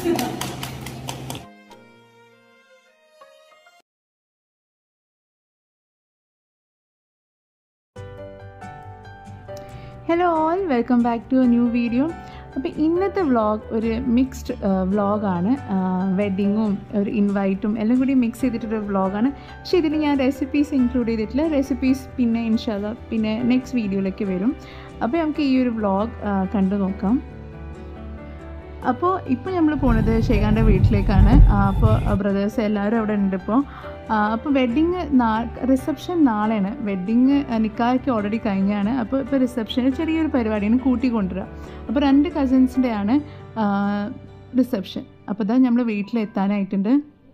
Hello all welcome back to a new video അപ്പോൾ ഇന്നത്തെ vlog ഒരു മിക്സ്ഡ് വ്ളോഗാണ് വെഡ്ഡിങ്ങും ഒരു ഇൻവൈറ്റും എല്ലാം കൂടി മിക്സ് ചെയ്തിട്ടൊരു വ്ളോഗാണ് പക്ഷേ ഇതിൽ ഞാൻ റെസിപ്പീസ് ഇൻക്ലൂഡ് ചെയ്തിട്ടില്ല റെസിപ്പീസ് പിന്നെ ഇൻഷാല്ല പിന്നെ നെക്സ്റ്റ് വീഡിയോയിലേക്ക് വരും അപ്പോൾ നമുക്ക് ഈ ഒരു വ്ളോഗ് കണ്ടു നോക്കാം അപ്പോൾ ഇപ്പോൾ നമ്മൾ പോണത് ഷെയ്ഖാൻ്റെ വീട്ടിലേക്കാണ് ആ, അപ്പോൾ ബ്രദേഴ്സ് എല്ലാവരും അവിടെ ഉണ്ട് ഇപ്പോൾ അപ്പോൾ വെഡ്ഡിങ് നാ റിസപ്ഷൻ നാളെയാണ് വെഡ്ഡിങ് നിക്കാഹൊക്കെ ഓൾറെഡി കഴിഞ്ഞാണ് അപ്പോൾ ഇപ്പോൾ റിസപ്ഷന് ചെറിയൊരു പരിപാടിയാണ് കൂട്ടിക്കൊണ്ടുവരിക അപ്പോൾ രണ്ട് കസിൻസിൻ്റെ ആണ് റിസപ്ഷൻ അപ്പോൾ ഇതാ നമ്മൾ വീട്ടിലെത്താനായിട്ടുണ്ട്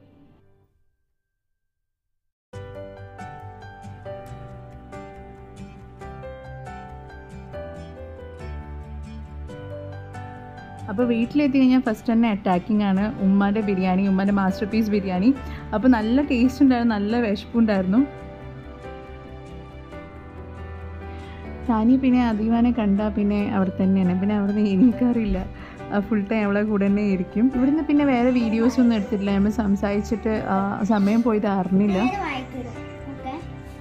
അപ്പോൾ വീട്ടിലെത്തി കഴിഞ്ഞാൽ ഫസ്റ്റ് തന്നെ അറ്റാക്കിംഗ് ആണ് ഉമ്മാൻ്റെ ബിരിയാണി ഉമ്മാൻ്റെ മാസ്റ്റർ പീസ് ബിരിയാണി അപ്പോൾ നല്ല ടേസ്റ്റ് ഉണ്ടായിരുന്നു നല്ല വിശപ്പുണ്ടായിരുന്നു ഷാനി പിന്നെ അദീവാനെ കണ്ടാൽ പിന്നെ അവിടെ തന്നെയാണ് പിന്നെ അവിടെ നിന്ന് എനിക്കറിയില്ല ഫുൾ ടൈം അവളെ കൂടെ തന്നെ ഇരിക്കും ഇവിടുന്ന് പിന്നെ വേറെ വീഡിയോസ് ഒന്നും എടുത്തിട്ടില്ല നമ്മൾ സംസാരിച്ചിട്ട് ആ, സമയം പോയത് അറിഞ്ഞില്ല വായിക്കണം ഓക്കെ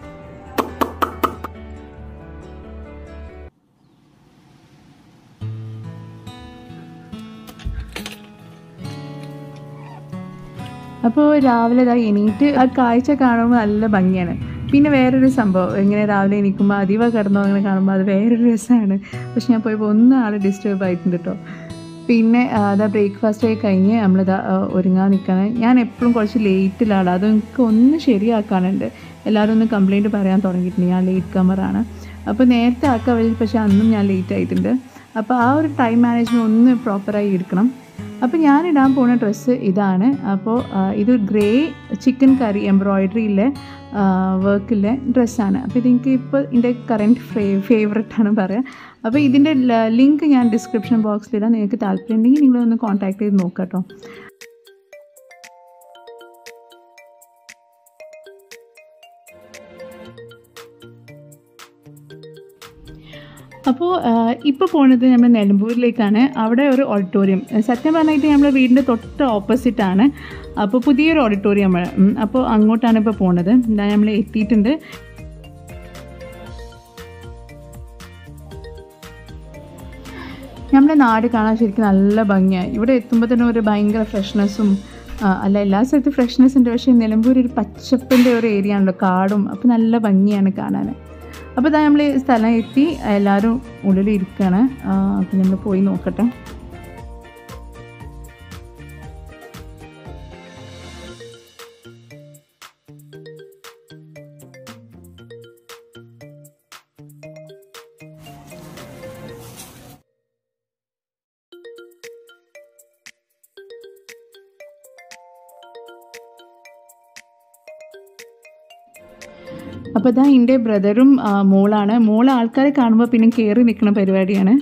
അപ്പോൾ രാവിലെ ഇതാ എണീറ്റ് ആ കാഴ്ച കാണുമ്പോൾ നല്ല ഭംഗിയാണ് പിന്നെ വേറൊരു സംഭവം ഇങ്ങനെ രാവിലെ എണീക്കുമ്പോൾ അതിവ കിടന്നോ അങ്ങനെ കാണുമ്പോൾ അത് വേറൊരു രസമാണ് പക്ഷെ ഞാൻ പോയപ്പോൾ ഒന്ന് ആൾ ഡിസ്റ്റർബ് ആയിട്ടുണ്ട് കേട്ടോ പിന്നെ ആ, അതാ ബ്രേക്ക്ഫാസ്റ്റ് ഒക്കെ കഴിഞ്ഞ് നമ്മളിതാ ആ, ഒരുങ്ങാൻ നിൽക്കണം ഞാൻ എപ്പോഴും കുറച്ച് ലേറ്റിലാണ് അത് എനിക്ക് ഒന്ന് ശരിയാക്കാനുണ്ട് എല്ലാവരും ഒന്ന് കംപ്ലൈൻറ്റ് പറയാൻ തുടങ്ങിയിട്ടുണ്ട് ഞാൻ ലേറ്റ് കമറാണ് അപ്പോൾ നേരത്തെ ആക്കാൻ വഴി പക്ഷേ അന്നും ഞാൻ ലേറ്റ് ആയിട്ടുണ്ട് അപ്പോൾ ആ ഒരു ടൈം മാനേജ്മെൻറ്റ് ഒന്ന് പ്രോപ്പറായി എടുക്കണം അപ്പോൾ ഞാൻ ഇടാൻ പോകുന്ന ഡ്രസ്സ് ഇതാണ് അപ്പോൾ ആ, ഇത് ഗ്രേ ചിക്കൻ കറി എംബ്രോയിഡറിയിലെ വർക്കിലെ ഡ്രസ്സാണ് അപ്പോൾ ഇതെനിക്ക് ഇപ്പോൾ എൻ്റെ കറൻറ്റ് ഫേ ഫേവററ്റ് ആണ് പറയാം അപ്പോൾ ഇതിൻ്റെ ലിങ്ക് ഞാൻ ഡിസ്ക്രിപ്ഷൻ ബോക്സിലിടാം നിങ്ങൾക്ക് താല്പര്യം ഉണ്ടെങ്കിൽ നിങ്ങളൊന്ന് കോൺടാക്ട് ചെയ്ത് നോക്കാം കേട്ടോ അപ്പോൾ ഇപ്പോൾ പോണത് നമ്മൾ നിലമ്പൂരിലേക്കാണ് അവിടെ ഒരു ഓഡിറ്റോറിയം സത്യം പറഞ്ഞിട്ട് നമ്മുടെ വീടിൻ്റെ തൊട്ട് ഓപ്പോസിറ്റാണ് അപ്പോൾ പുതിയൊരു ഓഡിറ്റോറിയം അപ്പോൾ അങ്ങോട്ടാണ് ഇപ്പോൾ പോണത് ഇതാ നമ്മൾ എത്തിയിട്ടുണ്ട് നമ്മുടെ നാട് കാണാൻ ശരിക്കും നല്ല ഭംഗിയാണ് ഇവിടെ എത്തുമ്പോൾ തന്നെ ഒരു ഭയങ്കര ഫ്രഷ്നെസ്സും അല്ല എല്ലാ സ്ഥലത്തും ഫ്രഷ്നെസ് ഉണ്ട് പക്ഷേ നിലമ്പൂർ ഒരു പച്ചപ്പിൻ്റെ ഒരു ഏരിയ ആണല്ലോ കാടും അപ്പോൾ നല്ല ഭംഗിയാണ് കാണാൻ അപ്പോൾ ഇതാ നമ്മൾ സ്ഥലം എത്തി എല്ലാവരും ഉള്ളിൽ ഇരിക്കുകയാണ് അപ്പോൾ നമ്മൾ പോയി നോക്കട്ടെ അപ്പോൾ ഇതാ എൻ്റെ ബ്രദറും ആ, മോളാണ് മോൾ ആൾക്കാരെ കാണുമ്പോൾ പിന്നെ കയറി നിൽക്കുന്ന പരിപാടിയാണ്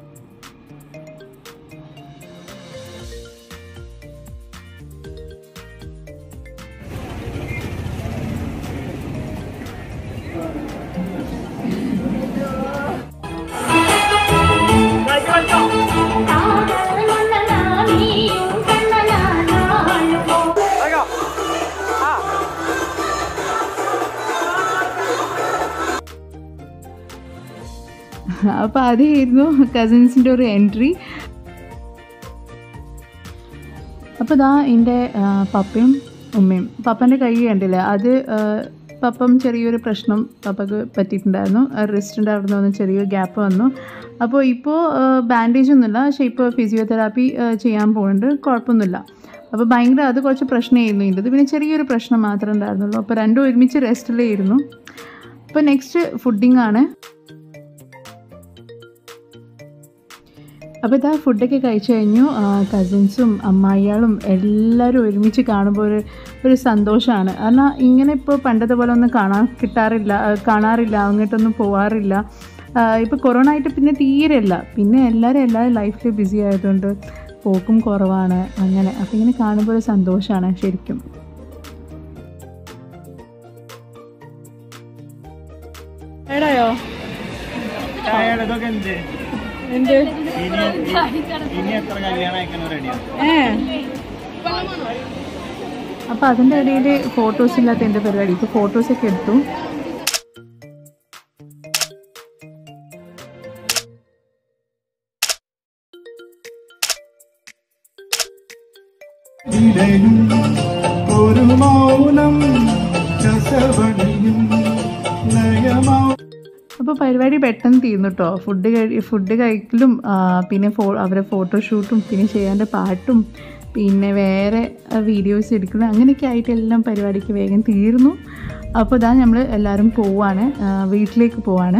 അപ്പോൾ അതായിരുന്നു കസിൻസിൻ്റെ ഒരു എൻട്രി അപ്പോൾ ഇതാ എൻ്റെ ആ, പപ്പയും ഉമ്മയും പപ്പൻ്റെ കൈ കണ്ടില്ല അത് ആ, പപ്പം ചെറിയൊരു പ്രശ്നം പപ്പക്ക് പറ്റിയിട്ടുണ്ടായിരുന്നു റിസ്റ്റിൻ്റെ അവിടെ നിന്ന് ചെറിയൊരു ഗ്യാപ്പ് വന്നു അപ്പോൾ ഇപ്പോൾ ബാൻഡേജ് ഒന്നുമില്ല പക്ഷേ ഇപ്പോൾ ഫിസിയോതെറാപ്പി ചെയ്യാൻ പോകുന്നുണ്ട് കുഴപ്പമൊന്നുമില്ല അപ്പോൾ ഭയങ്കര അത് കുറച്ച് പ്രശ്നമായിരുന്നു ഇത് പിന്നെ ചെറിയൊരു പ്രശ്നം മാത്രമേ ഉണ്ടായിരുന്നുള്ളൂ അപ്പോൾ രണ്ടും ഒരുമിച്ച് റെസ്റ്റിലായിരുന്നു അപ്പോൾ നെക്സ്റ്റ് ഫുഡിങ് ആണ് അപ്പോൾ ഇതാ ഫുഡൊക്കെ കഴിച്ചു കഴിഞ്ഞു കസിൻസും അമ്മായിയാളും എല്ലാവരും ഒരുമിച്ച് കാണുമ്പോൾ ഒരു ഒരു സന്തോഷമാണ് കാരണം ഇങ്ങനെ ഇപ്പോൾ പണ്ടത്തെ പോലെ ഒന്നും കാണാൻ കിട്ടാറില്ല ആ, കാണാറില്ല അങ്ങോട്ടൊന്നും പോവാറില്ല ഇപ്പോൾ കൊറോണ ആയിട്ട് പിന്നെ തീരെയല്ല പിന്നെ എല്ലാവരും എല്ലാവരും ലൈഫിൽ ബിസി ആയതുകൊണ്ട് പോക്കും കുറവാണ് അങ്ങനെ അപ്പോൾ ഇങ്ങനെ കാണുമ്പോൾ ഒരു സന്തോഷമാണ് ശരിക്കും എടായോ Kaya na doon ganda. എന്ത് ഇനി ഇനി എത്ര കല്യാണം അയക്കുന്ന റെഡിയാണ് ഏ അപ്പൊ അതിന്റെ ഇടയിൽ ഫോട്ടോസ് ഇല്ലാത്ത എന്റെ പരിപാടി ഇപ്പൊ ഫോട്ടോസ് ഒക്കെ എടുത്തു ഇടയും ഒരു മൗനം രസവണിയും നയമൗ അപ്പോൾ പരിപാടി പെട്ടെന്ന് തീർന്നു കേട്ടോ ഫുഡ് കഴി ഫുഡ് കഴിക്കലും ആ, പിന്നെ ഫോ അവരെ ഫോട്ടോഷൂട്ടും പിന്നെ ചെയ്യാൻ്റെ പാട്ടും പിന്നെ വേറെ വീഡിയോസ് എടുക്കണം അങ്ങനെയൊക്കെ ആയിട്ട് എല്ലാം പരിപാടിക്ക് വേഗം തീർന്നു അപ്പോൾ ഇതാ നമ്മൾ എല്ലാവരും പോവാണ് ആ, വീട്ടിലേക്ക് പോവാണ്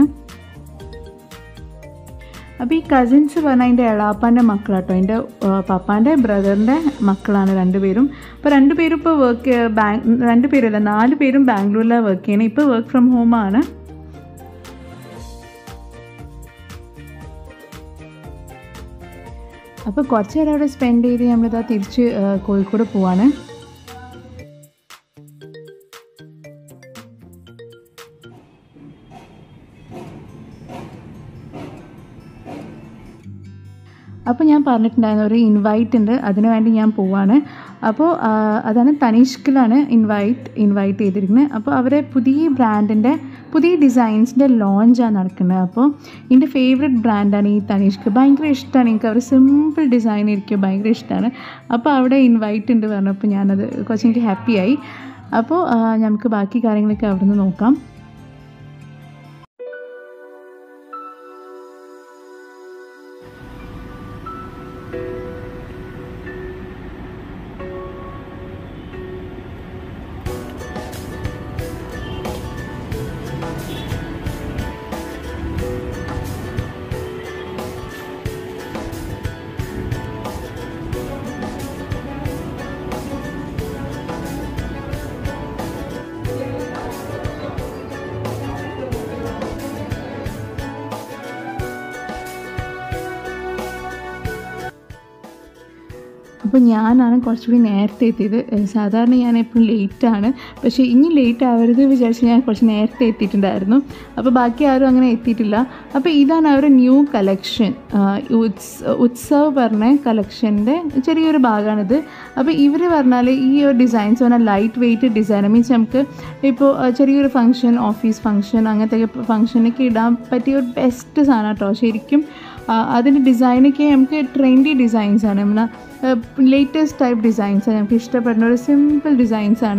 അപ്പോൾ ഈ കസിൻസ് പറഞ്ഞാൽ എൻ്റെ എളാപ്പാൻ്റെ മക്കളാട്ടോ എൻ്റെ പപ്പാൻ്റെ ബ്രദറിൻ്റെ മക്കളാണ് രണ്ടുപേരും അപ്പോൾ രണ്ടുപേരും ഇപ്പോൾ വർക്ക് ബാങ്ക് രണ്ടുപേരല്ല നാല് പേരും ബാംഗ്ലൂരിലാണ് വർക്ക് ചെയ്യണത് ഇപ്പോൾ വർക്ക് ഫ്രം ഹോമാണ് അപ്പോൾ കുറച്ച് നേരം അവിടെ സ്പെൻഡ് ചെയ്ത് നമ്മളിതാ തിരിച്ച് ആ, കോഴിക്കോട് പോവാണ് അപ്പോൾ ഞാൻ പറഞ്ഞിട്ടുണ്ടായിരുന്നു ഒരു ഇൻവൈറ്റ് ഉണ്ട് അതിനു വേണ്ടി ഞാൻ പോവാണ് അപ്പോൾ ആ, അതാണ് തനിഷ്കിലാണ് ഇൻവൈറ്റ് ഇൻവൈറ്റ് ചെയ്തിരിക്കുന്നത് അപ്പോൾ അവരെ പുതിയ ബ്രാൻഡിൻ്റെ പുതിയ ഡിസൈൻസിൻ്റെ ലോഞ്ചാണ് നടക്കുന്നത് അപ്പോൾ എൻ്റെ ഫേവററ്റ് ബ്രാൻഡാണ് ഈ തനിഷ്ക് ഭയങ്കര ഇഷ്ടമാണ് എനിക്ക് അവർ സിമ്പിൾ ഡിസൈൻ ഇരിക്കുക ഭയങ്കര ഇഷ്ടമാണ് അപ്പോൾ അവിടെ ഇൻവൈറ്റ് ഉണ്ട് പറഞ്ഞപ്പോൾ ഞാനത് കുറച്ച് എനിക്ക് ഹാപ്പിയായി അപ്പോൾ ആ, നമുക്ക് ബാക്കി കാര്യങ്ങളൊക്കെ അവിടെ നിന്ന് നോക്കാം അപ്പോൾ ഞാനാണ് കുറച്ചുകൂടി നേരത്തെ എത്തിയത് ഏഹ് സാധാരണ ഞാൻ എപ്പോഴും ലേറ്റാണ് പക്ഷേ ഇനി ലേറ്റ് ആവരുത് വിചാരിച്ച് ഞാൻ കുറച്ച് നേരത്തെ എത്തിയിട്ടുണ്ടായിരുന്നു അപ്പോൾ ബാക്കി ആരും അങ്ങനെ എത്തിയിട്ടില്ല അപ്പോൾ ഇതാണ് അവരുടെ ന്യൂ കളക്ഷൻ ഉത്സവ് പറഞ്ഞ കളക്ഷൻ്റെ ചെറിയൊരു ഭാഗമാണിത് അപ്പോൾ ഇവർ പറഞ്ഞാൽ ഈ ഒരു ഡിസൈൻസ് പറഞ്ഞാൽ ലൈറ്റ് വെയ്റ്റ് ഡിസൈൻ മീൻസ് നമുക്ക് ഇപ്പോൾ ഏഹ് ചെറിയൊരു ഫംഗ്ഷൻ ഓഫീസ് ഫംഗ്ഷൻ അങ്ങനത്തെ ഫംഗ്ഷനൊക്കെ ഇടാൻ പറ്റിയ ഒരു ബെസ്റ്റ് സാധനം കേട്ടോ ശരിക്കും ആ, അതിൻ്റെ ഡിസൈനൊക്കെ നമുക്ക് ട്രെൻഡി ഡിസൈൻസ് ആണ് നമ്മളെ ലേറ്റസ്റ്റ് ടൈപ്പ് ഡിസൈൻസ് ആണ് നമുക്ക് ഇഷ്ടപ്പെടുന്ന ഒരു സിമ്പിൾ ഡിസൈൻസ് ആണ്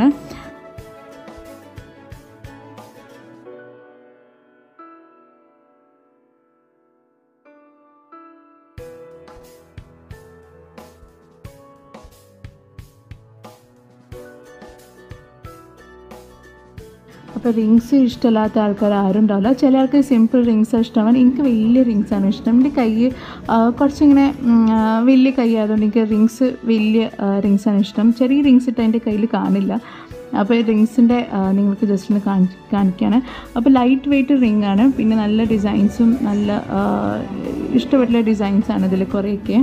അപ്പോൾ റിങ്സ് ഇഷ്ടമില്ലാത്ത ആൾക്കാർ ആരും ഉണ്ടാവില്ല ചില ആൾക്ക് സിമ്പിൾ റിങ്സ് ഇഷ്ടമാണ് എനിക്ക് വലിയ റിങ്സ് ആണ് ഇഷ്ടം എൻ്റെ കൈ ആ, കുറച്ചിങ്ങനെ ഉം, ആ, വലിയ കൈ ആയതുകൊണ്ട് എനിക്ക് റിങ്സ് വലിയ റിങ്സ് ആണ് ഇഷ്ടം ചെറിയ റിങ്സ് ഇട്ട് എൻ്റെ കയ്യിൽ കാണില്ല അപ്പോൾ ഈ റിങ്സിൻ്റെ നിങ്ങൾക്ക് ജസ്റ്റ് ഒന്ന് കാണി കാണിക്കുകയാണ് അപ്പോൾ ലൈറ്റ് വെയ്റ്റ് റിങ് ആണ് പിന്നെ നല്ല ഡിസൈൻസും നല്ല ആ, ഇഷ്ടപ്പെട്ടുള്ള ഡിസൈൻസ് ആണ് ഇതിൽ കുറേയൊക്കെ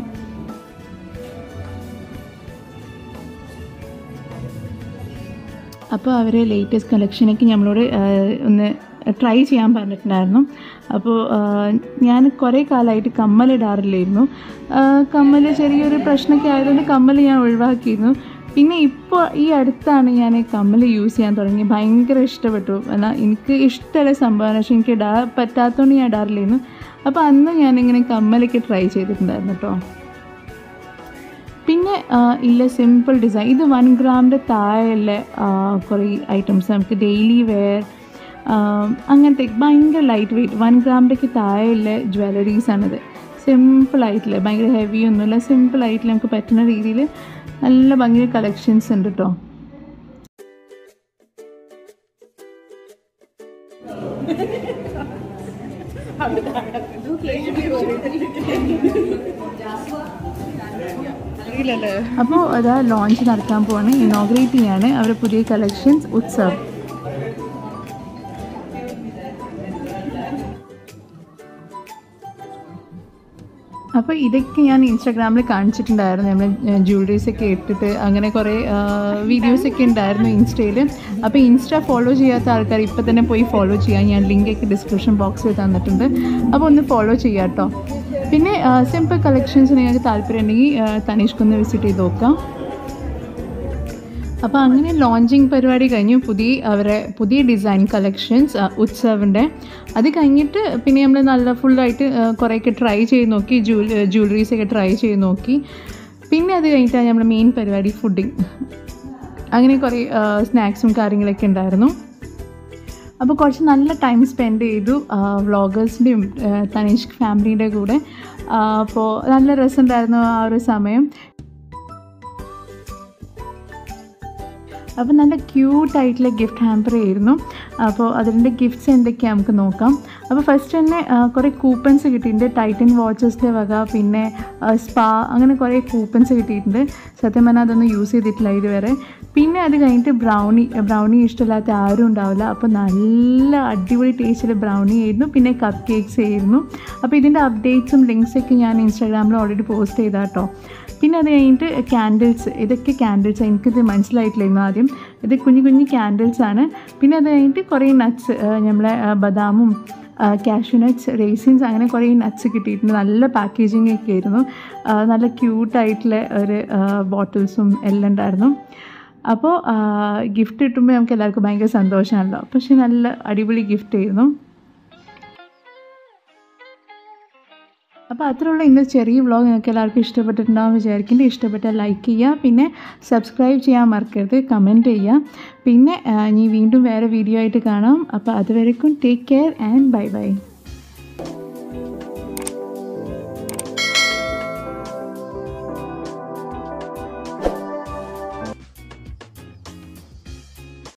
അപ്പോൾ അവർ ലേറ്റസ്റ്റ് കളക്ഷനൊക്കെ നമ്മളോട് ആ, ഒന്ന് ട്രൈ ചെയ്യാൻ പറഞ്ഞിട്ടുണ്ടായിരുന്നു അപ്പോൾ ആ, ഞാൻ കുറേ കാലമായിട്ട് കമ്മൽ ഇടാറില്ലായിരുന്നു ആ, കമ്മൽ ചെറിയൊരു പ്രശ്നമൊക്കെ ആയതുകൊണ്ട് കമ്മൽ ഞാൻ ഒഴിവാക്കിയിരുന്നു പിന്നെ ഇപ്പോൾ ഈ അടുത്താണ് ഞാൻ കമ്മൽ യൂസ് ചെയ്യാൻ തുടങ്ങി ഭയങ്കര ഇഷ്ടപ്പെട്ടു എന്നാൽ എനിക്ക് ഇഷ്ടമുള്ള സംഭവമാണ് പക്ഷേ എനിക്ക് ഇടാൻ പറ്റാത്തതുകൊണ്ട് ഞാൻ ഇടാറില്ലായിരുന്നു അപ്പോൾ അന്ന് ഞാനിങ്ങനെ കമ്മലൊക്കെ ട്രൈ ചെയ്തിട്ടുണ്ടായിരുന്നു കേട്ടോ പിന്നെ ആ, ഇല്ല സിമ്പിൾ ഡിസൈൻ ഇത് വൺ ഗ്രാമിൻ്റെ താഴെയുള്ള ആ, കുറേ ഐറ്റംസ് നമുക്ക് ഡെയിലി വെയർ അങ്ങനത്തെ ഭയങ്കര ലൈറ്റ് വെയ്റ്റ് വൺ ഗ്രാമിൻ്റെക്ക് താഴെയുള്ള ജ്വല്ലറീസാണിത് സിമ്പിളായിട്ടില്ല ഭയങ്കര ഹെവി ഒന്നുമില്ല സിമ്പിളായിട്ടില്ല നമുക്ക് പറ്റുന്ന രീതിയിൽ നല്ല ഭംഗിയുള്ള കളക്ഷൻസ് ഉണ്ട് കേട്ടോ അപ്പോൾ അതാ ലോഞ്ച് നടക്കാൻ പോവാണ് ഇനോഗ്രേറ്റ് ചെയ്യാണ് അവരുടെ പുതിയ കളക്ഷൻസ് ഉത്സവ് അപ്പോൾ ഇതൊക്കെ ഞാൻ ഇൻസ്റ്റാഗ്രാമിൽ കാണിച്ചിട്ടുണ്ടായിരുന്നു നമ്മൾ ജ്വല്ലറീസ് ഒക്കെ ഇട്ടിട്ട് അങ്ങനെ കുറേ വീഡിയോസ് ഒക്കെ ഉണ്ടായിരുന്നു ഇൻസ്റ്റയിൽ അപ്പോൾ ഇൻസ്റ്റ ഫോളോ ചെയ്യാത്ത ആൾക്കാർ ഇപ്പോൾ തന്നെ പോയി ഫോളോ ചെയ്യാം ഞാൻ ലിങ്ക് ഒക്കെ ഡിസ്ക്രിപ്ഷൻ ബോക്സിൽ തന്നിട്ടുണ്ട് അപ്പോൾ ഒന്ന് ഫോളോ ചെയ്യാം കേട്ടോ പിന്നെ സിമ്പിൾ കളക്ഷൻസ് നിങ്ങൾക്ക് താല്പര്യം ഉണ്ടെങ്കിൽ തനീഷ്കൊന്ന് വിസിറ്റ് ചെയ്ത് നോക്കാം അപ്പോൾ അങ്ങനെ ലോഞ്ചിങ് പരിപാടി കഴിഞ്ഞു പുതിയ അവരെ പുതിയ ഡിസൈൻ കളക്ഷൻസ് ഉത്സവിൻ്റെ അത് കഴിഞ്ഞിട്ട് പിന്നെ നമ്മൾ നല്ല ഫുള്ളായിട്ട് കുറേയൊക്കെ ട്രൈ ചെയ്ത് നോക്കി ജ്വൽ ജ്വല്ലറീസൊക്കെ ട്രൈ ചെയ്ത് നോക്കി പിന്നെ അത് കഴിഞ്ഞിട്ടാണ് നമ്മുടെ മെയിൻ പരിപാടി ഫുഡിങ് അങ്ങനെ കുറേ സ്നാക്സും കാര്യങ്ങളൊക്കെ ഉണ്ടായിരുന്നു അപ്പോൾ കുറച്ച് നല്ല ടൈം സ്പെൻഡ് ചെയ്തു വ്ളോഗേഴ്സിൻ്റെയും തനീഷ് ഫാമിലിയുടെ കൂടെ ആ, അപ്പോൾ നല്ല രസമുണ്ടായിരുന്നു ആ ഒരു സമയം അപ്പോൾ നല്ല ക്യൂട്ടായിട്ടുള്ള ഗിഫ്റ്റ് ഹാമ്പർ ആയിരുന്നു അപ്പോൾ അതിൻ്റെ ഗിഫ്റ്റ്സ് എന്തൊക്കെയാണ് നമുക്ക് നോക്കാം അപ്പോൾ ഫസ്റ്റ് തന്നെ ആ, കുറേ കൂപ്പൺസ് കിട്ടിയിട്ടുണ്ട് ടൈറ്റൻ വാച്ചസിൻ്റെ വക പിന്നെ സ്പാ അങ്ങനെ കുറേ കൂപ്പൺസ് കിട്ടിയിട്ടുണ്ട് സത്യം പറഞ്ഞാൽ അതൊന്നും യൂസ് ചെയ്തിട്ടില്ല ഇതുവരെ പിന്നെ അത് കഴിഞ്ഞിട്ട് ബ്രൗണി ബ്രൗണി ഇഷ്ടമില്ലാത്ത ആരും ഉണ്ടാവില്ല അപ്പോൾ നല്ല അടിപൊളി ടേസ്റ്റിൽ ബ്രൗണി ആയിരുന്നു പിന്നെ കപ്പ് കേക്ക്സ് ആയിരുന്നു അപ്പോൾ ഇതിൻ്റെ അപ്ഡേറ്റ്സും ലിങ്ക്സൊക്കെ ഞാൻ ഇൻസ്റ്റാഗ്രാമിൽ ഓൾറെഡി പോസ്റ്റ് ചെയ്താട്ടോ പിന്നെ അത് കഴിഞ്ഞിട്ട് ക്യാൻഡിൽസ് ഇതൊക്കെ ക്യാൻഡിൽസ് എനിക്കിത് മനസ്സിലായിട്ടില്ലായിരുന്നു ആദ്യം ഇത് കുഞ്ഞു കുഞ്ഞു ക്യാൻഡിൽസ് ആണ് പിന്നെ അത് കഴിഞ്ഞിട്ട് കുറേ നട്ട്സ് നമ്മളെ ആ, ബദാമും കാഷ്യൂ നട്ട്സ് റേസിൻസ് അങ്ങനെ കുറേ നട്ട്സ് കിട്ടിയിട്ടുണ്ട് നല്ല പാക്കേജിങ് ഒക്കെ ആയിരുന്നു ആ, നല്ല ക്യൂട്ടായിട്ടുള്ള ഒരു ബോട്ടിൽസും എല്ലാം ഉണ്ടായിരുന്നു അപ്പോൾ ഗിഫ്റ്റ് കിട്ടുമ്പോൾ നമുക്ക് എല്ലാവർക്കും ഭയങ്കര സന്തോഷമാണല്ലോ പക്ഷേ നല്ല അടിപൊളി ഗിഫ്റ്റ് ആയിരുന്നു അപ്പോൾ അത്രയുള്ള ഇന്ന് ചെറിയ വ്ളോഗ് നിങ്ങൾക്ക് എല്ലാവർക്കും ഇഷ്ടപ്പെട്ടിട്ടുണ്ടാവും വിചാരിക്കുന്നത് ഇഷ്ടപ്പെട്ടാൽ ലൈക്ക് ചെയ്യുക പിന്നെ സബ്സ്ക്രൈബ് ചെയ്യാൻ മറക്കരുത് കമൻറ്റ് ചെയ്യുക പിന്നെ ആ, ഇനി വീണ്ടും വേറെ വീഡിയോ ആയിട്ട് കാണാം അപ്പോൾ അതുവരെക്കും take care and bye by